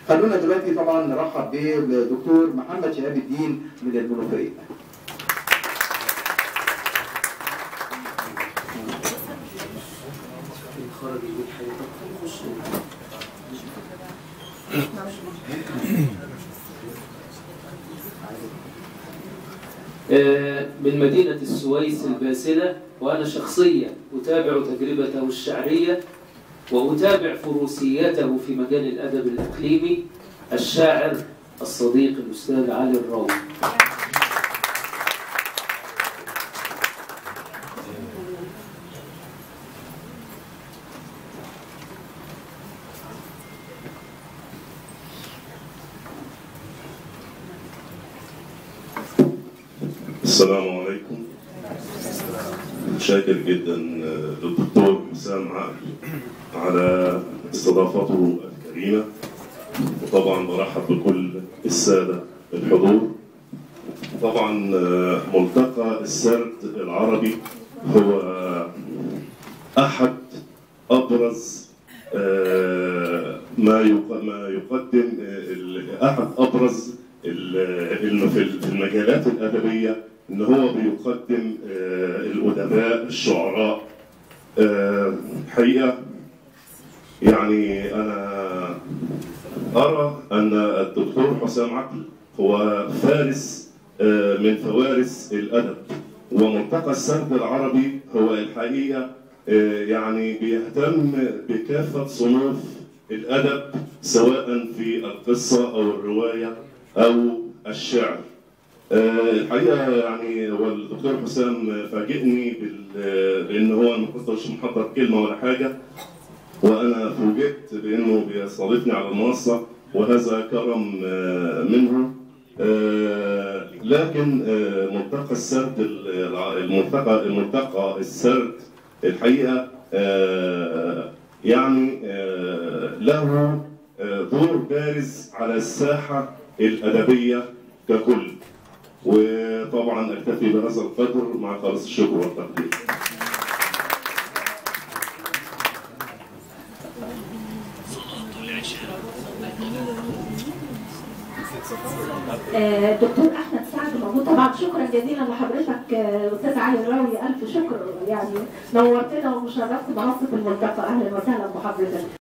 خلونا دلوقتي طبعا نرحب بالدكتور محمد شهاب الدين من المنوفيه من مدينة السويس الباسلة وأنا شخصيا أتابع تجربته الشعرية وأتابع فروسيته في مجال الأدب الإقليمي الشاعر الصديق الأستاذ علي الراوي السلام عليكم شاكر جدا للدكتور حسام عقل على استضافته الكريمة وطبعا برحب بكل السادة الحضور طبعا ملتقى السرد العربي هو أحد أبرز ما ما يقدم أحد أبرز في المجالات الأدبية إن هو بيقدم الأدباء الشعراء حقيقة يعني أنا أرى أن الدكتور حسام عقل هو فارس من فوارس الأدب وملتقى السرد العربي هو الحقيقة يعني بيهتم بكافة صنوف الأدب سواء في القصة أو الرواية أو الشعر الحقيقة يعني هو الدكتور حسام فاجئني بأن هو ما كنتش محضر كلمة ولا حاجة وأنا فوجئت بأنه بيستضيفني على المنصة وهذا كرم منه لكن ملتقى السرد الملتقى الملتقى السرد الحقيقة يعني له دور بارز على الساحة الأدبية ككل وطبعا أكتفي بهذا القدر مع خالص الشكر والتقدير دكتور احمد سعد موجود طبعا شكرا جزيلا لحضرتك استاذ علي الراوي الف شكر يعني نورتنا وشرفت منصه الملتقى اهلا وسهلا بحضرتك